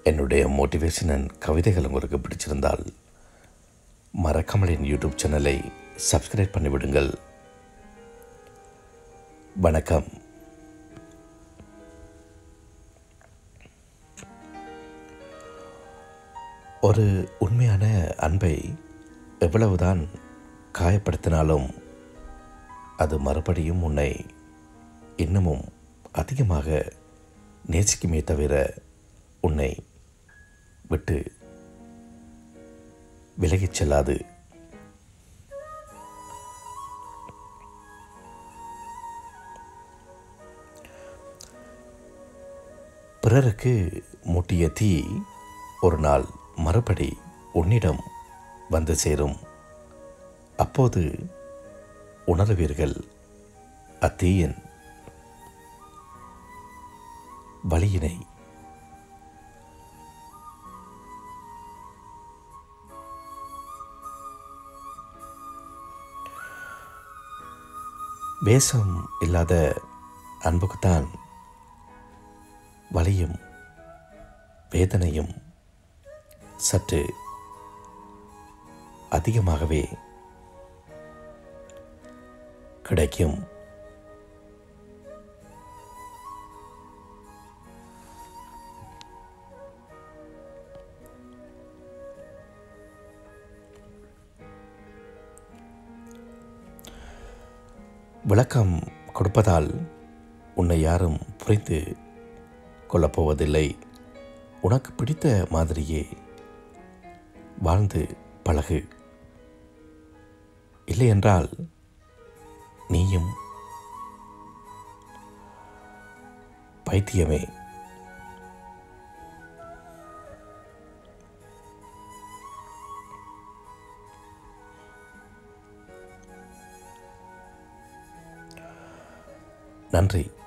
என்னுடைய motivation and கவிதைகள் உங்களுக்கு பிடிச்சிருந்தால் மறக்காமல் என் யூடியூப் சேனலை சப்ஸ்கிரைப் பண்ணிவிடுங்கள் வணக்கம் ஒரு உண்மையான அன்பை எவ்வளவுதான் காயப்படுத்தினாலும் அது மறுபடியும் உன்னை இன்னமும் அதிகமாக நேசிக்குமே தவிர உன்னை விட்டு விலகிச் செல்லாது பிறருக்கு மூட்டிய தீ ஒரு நாள் மறுபடி உன்னிடம் வந்து சேரும் அப்போது உணர்வீர்கள் அத்தீயின் வழியினை வேஷம் இல்லாத அன்புக்குத்தான் வலியும் வேதனையும் சற்று அதிகமாகவே கிடைக்கும் விளக்கம் கொடுப்பதால் உன்னை யாரும் புரிந்து கொள்ளப்போவதில்லை உனக்கு பிடித்த மாதிரியே வாழ்ந்து பழகு இல்லையென்றால் நீயும் பைத்தியமே நன்றி